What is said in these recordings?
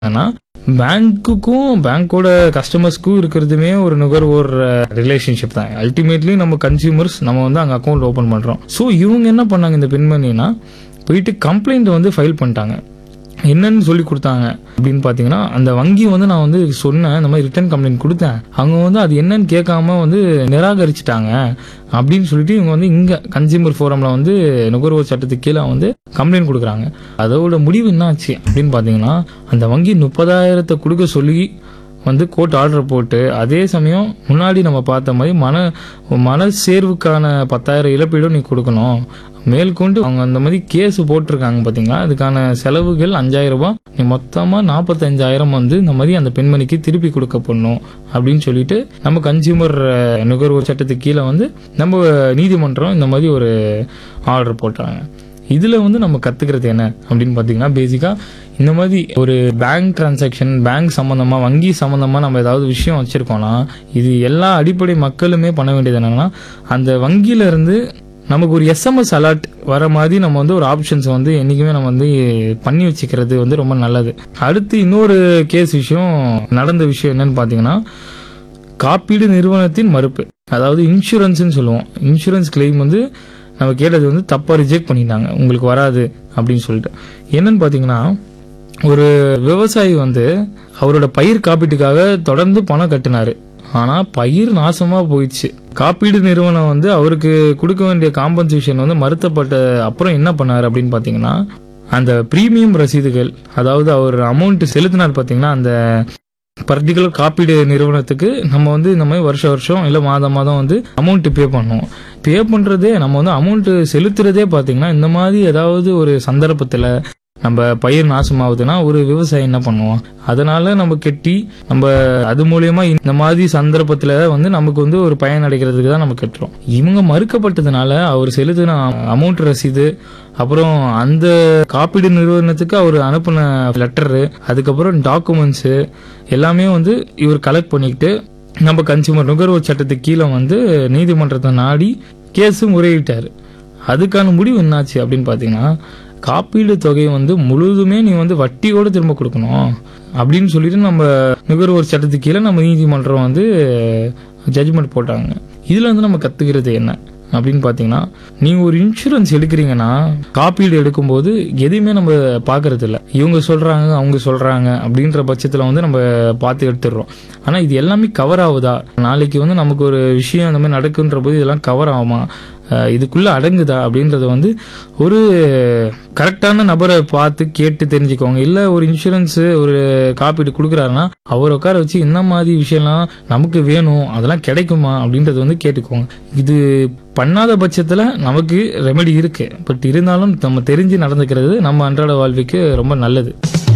ஆனா பேங்க்குக்கும் பேங்க்கோட கஸ்டமர்ஸ்க்கும் இருக்கிறதுமே ஒரு நுகர்வோர் ரிலேஷன்ஷிப் தான் அல்டிமேட்லி நம்ம கன்சியூமர்ஸ் நம்ம வந்து அங்கே அக்கௌண்ட் ஓப்பன் பண்ணுறோம் ஸோ இவங்க என்ன பண்ணாங்க இந்த பெண்மணினா போயிட்டு கம்ப்ளைண்ட் வந்து ஃபைல் பண்ணிட்டாங்க என்னன்னு சொல்லி கொடுத்தாங்க அப்படின்னு பார்த்தீங்கன்னா அந்த வங்கி வந்து நான் வந்து சொன்னேன் இந்த மாதிரி ரிட்டர்ன் கம்ப்ளைண்ட் கொடுத்தேன் அவங்க வந்து அது என்னன்னு கேட்காம வந்து நிராகரிச்சிட்டாங்க அப்படின்னு சொல்லிட்டு இவங்க வந்து இங்க கன்சியூமர் ஃபோரம்ல வந்து நுகர்வோர் சட்டத்துக்கு கீழே வந்து கம்ப்ளைண்ட் கொடுக்குறாங்க அதோட முடிவு என்ன ஆச்சு அப்படின்னு பார்த்தீங்கன்னா அந்த வங்கி முப்பதாயிரத்தை கொடுக்க சொல்லி வந்து கோர்ட் ஆர்டர் போட்டு அதே சமயம் முன்னாடி நம்ம பார்த்த மாதிரி மன மன சேர்வுக்கான பத்தாயிரம் இழப்பீடும் நீ கொடுக்கணும் மேற்கொண்டு அவங்க அந்த மாதிரி கேஸ் போட்டிருக்காங்க பாத்தீங்களா அதுக்கான செலவுகள் அஞ்சாயிரம் ரூபாய் நீ மொத்தமா நாற்பத்தஞ்சாயிரம் வந்து இந்த மாதிரி அந்த பெண்மணிக்கு திருப்பி கொடுக்கப்படணும் அப்படின்னு சொல்லிட்டு நம்ம கன்சியூமர் நுகர்வோர் சட்டத்துக்கு கீழே வந்து நம்ம நீதிமன்றம் இந்த மாதிரி ஒரு ஆர்டர் போட்டாங்க இதுல வந்து நம்ம கத்துக்கிறது என்ன அப்படின்னு பாத்தீங்கன்னா பேசிக்கா இந்த மாதிரி ஒரு பேங்க் டிரான்சாக்ஷன் பேங்க் சம்பந்தமா வங்கி சம்பந்தமா நம்ம ஏதாவது விஷயம் வச்சிருக்கோம்னா இது எல்லா அடிப்படை மக்களுமே பண்ண வேண்டியது என்னன்னா அந்த வங்கியில இருந்து நமக்கு ஒரு எஸ்எம்எஸ் அலர்ட் வர மாதிரி நம்ம வந்து ஒரு ஆப்ஷன்ஸ் வந்து என்னைக்குமே நம்ம வந்து பண்ணி வச்சுக்கிறது வந்து ரொம்ப நல்லது அடுத்து இன்னொரு கேஸ் விஷயம் நடந்த விஷயம் என்னன்னு பாத்தீங்கன்னா காப்பீடு நிறுவனத்தின் மறுப்பு அதாவது இன்சூரன்ஸ்னு சொல்லுவோம் இன்சூரன்ஸ் கிளைம் வந்து நம்ம கேட்டது வந்து தப்பா ரிஜெக்ட் பண்ணிட்டாங்க உங்களுக்கு வராது அப்படின்னு சொல்லிட்டு என்னன்னு பாத்தீங்கன்னா ஒரு விவசாயி வந்து அவரோட பயிர் காப்பீட்டுக்காக தொடர்ந்து பணம் கட்டினாரு ஆனா பயிர் நாசமா போயிடுச்சு காப்பீடு நிறுவனம் வந்து அவருக்கு கொடுக்க வேண்டிய காம்பன்சேஷன் வந்து மறுத்தப்பட்ட அப்புறம் என்ன பண்ணாரு அப்படின்னு பாத்தீங்கன்னா அந்த பிரீமியம் ரசீதுகள் அதாவது அவர் அமௌண்ட் செலுத்தினார் பாத்தீங்கன்னா அந்த பர்டிகுலர் காப்பீடு நிறுவனத்துக்கு நம்ம வந்து இந்த மாதிரி வருஷம் வருஷம் இல்ல மாதம் மாதம் வந்து அமௌண்ட் பே பண்ணுவோம் பே பண்றதே நம்ம வந்து அமௌண்ட் செலுத்துறதே பாத்தீங்கன்னா இந்த மாதிரி ஏதாவது ஒரு சந்தர்ப்பத்துல நம்ம பயிர் நாசமாகுதுன்னா ஒரு விவசாயி என்ன பண்ணுவோம் அதனால நம்ம கெட்டி நம்ம அது மூலியமா இந்த மாதிரி சந்தர்ப்பத்துல வந்து நமக்கு வந்து ஒரு பயன் அடைக்கிறதுக்கு தான் நம்ம கட்டுறோம் இவங்க மறுக்கப்பட்டதுனால அவர் செலுத்தின அமௌண்ட் ரசீது அப்புறம் அந்த காப்பீடு நிறுவனத்துக்கு அவர் அனுப்பின லெட்டரு அதுக்கப்புறம் டாக்குமெண்ட்ஸ் எல்லாமே வந்து இவர் கலெக்ட் பண்ணிக்கிட்டு நம்ம கன்சியூமர் நுகர்வோர் சட்டத்துக்கு கீழே வந்து நீதிமன்றத்தை நாடி கேஸு முறையிட்டாரு அதுக்கான முடிவு என்னாச்சு அப்படின்னு பாத்தீங்கன்னா காப்பீடு தொகை வந்து முழுதுமே நீ வந்து வட்டியோட திரும்ப கொடுக்கணும் அப்படின்னு சொல்லிட்டு நம்ம நுகர்வோர் சட்டத்துக்கு கீழே நம்ம நீதிமன்றம் வந்து ஜட்ஜ்மெண்ட் போட்டாங்க இதுல வந்து நம்ம கத்துக்கிறது என்ன அப்படின்னு பாத்தீங்கன்னா நீங்க ஒரு இன்சூரன்ஸ் எடுக்கிறீங்கன்னா காப்பீடு எடுக்கும்போது எதுவுமே நம்ம பாக்குறது இல்ல இவங்க சொல்றாங்க அவங்க சொல்றாங்க அப்படின்ற பட்சத்துல வந்து நம்ம பார்த்து எடுத்துடுறோம் ஆனா இது எல்லாமே கவர் ஆகுதா நாளைக்கு வந்து நமக்கு ஒரு விஷயம் அந்த மாதிரி நடக்குன்ற போது இதெல்லாம் கவர் ஆகுமா அஹ் இதுக்குள்ள அடங்குதா அப்படின்றத வந்து ஒரு கரெக்டான நபரை பார்த்து கேட்டு தெரிஞ்சுக்கோங்க இல்ல ஒரு இன்சூரன்ஸ் ஒரு காப்பீடு கொடுக்குறாருன்னா அவர் உட்கார வச்சு என்ன மாதிரி விஷயம்லாம் நமக்கு வேணும் அதெல்லாம் கிடைக்குமா அப்படின்றத வந்து கேட்டுக்கோங்க இது பண்ணாத பட்சத்துல நமக்கு ரெமெடி இருக்கு பட் இருந்தாலும் நம்ம தெரிஞ்சு நடந்துக்கிறது நம்ம அன்றாட வாழ்வுக்கு ரொம்ப நல்லது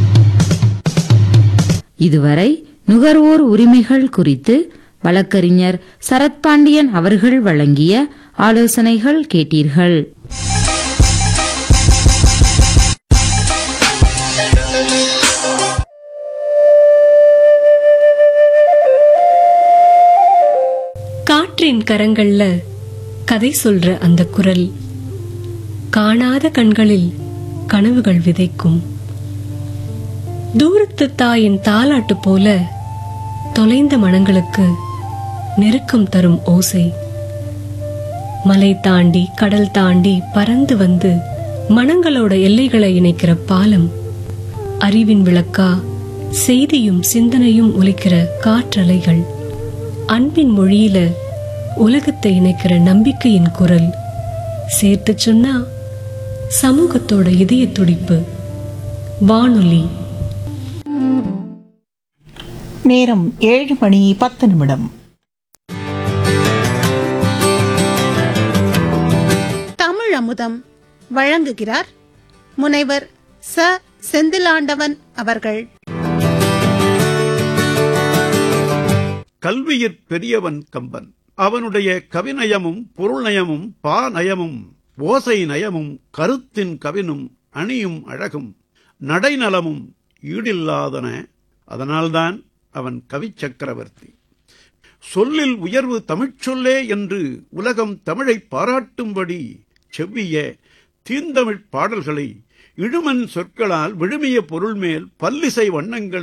இதுவரை நுகர்வோர் உரிமைகள் குறித்து வழக்கறிஞர் சரத்பாண்டியன் அவர்கள் வழங்கிய ஆலோசனைகள் கேட்டீர்கள் காற்றின் கரங்கள்ல கதை சொல்ற அந்த குரல் காணாத கண்களில் கனவுகள் விதைக்கும் தூரத்து தாயின் தாலாட்டு போல தொலைந்த மனங்களுக்கு நெருக்கம் தரும் ஓசை மலை தாண்டி கடல் தாண்டி பறந்து வந்து மனங்களோட எல்லைகளை இணைக்கிற பாலம் அறிவின் விளக்கா செய்தியும் சிந்தனையும் ஒலிக்கிற காற்றலைகள் அன்பின் மொழியில உலகத்தை இணைக்கிற நம்பிக்கையின் குரல் சேர்த்து சொன்னா சமூகத்தோட இதய துடிப்பு வானொலி நேரம் ஏழு மணி பத்து நிமிடம் தமிழ் அமுதம் வழங்குகிறார் முனைவர் ச செந்திலாண்டவன் அவர்கள் கல்வியிற் பெரியவன் கம்பன் அவனுடைய கவிநயமும் பொருள்நயமும் பாநயமும் ஓசை நயமும் கருத்தின் கவினும் அணியும் அழகும் நடைநலமும் ஈடில்லாதன அதனால்தான் அவன் கவி சக்கரவர்த்தி சொல்லில் உயர்வு தமிழ்ச்சொல்லே என்று உலகம் தமிழை பாராட்டும்படி செவ்விய தீந்தமிழ் பாடல்களை இழுமன் சொற்களால் விழுமிய பொருள் மேல் பல்லிசை வண்ணங்களை